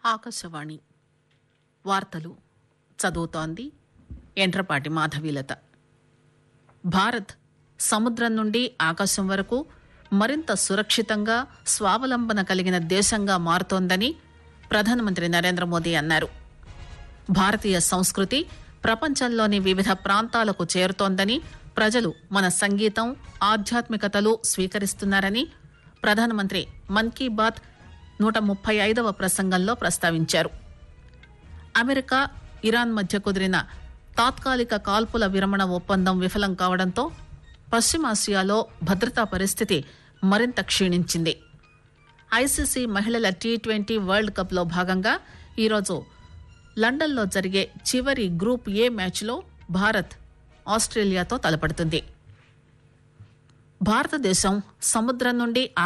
ఆకాశవాణి వార్తలు చదువుతోంది ఎండ్రపాటి మాధవీలత భారత్ సముద్రం నుండి ఆకాశం వరకు మరింత సురక్షితంగా స్వావలంబన కలిగిన దేశంగా మారుతోందని ప్రధానమంత్రి నరేంద్ర మోదీ అన్నారు భారతీయ సంస్కృతి ప్రపంచంలోని వివిధ ప్రాంతాలకు చేరుతోందని ప్రజలు మన సంగీతం ఆధ్యాత్మికతలు స్వీకరిస్తున్నారని ప్రధానమంత్రి మన్ కీ బాత్ నూట ముప్పై ఐదవ ప్రసంగంలో ప్రస్తావించారు అమెరికా ఇరాన్ మధ్య కుదిరిన తాత్కాలిక కాల్పుల విరమణ ఒప్పందం విఫలం కావడంతో పశ్చిమాసియాలో భద్రతా పరిస్థితి మరింత క్షీణించింది ఐసీసీ మహిళల టీ ట్వంటీ వరల్డ్ కప్ లో భాగంగా ఈరోజు లండన్లో జరిగే చివరి గ్రూప్ ఏ మ్యాచ్లో భారత్ ఆస్ట్రేలియాతో తలపడుతుంది భారతదేశం సముద్రం నుండి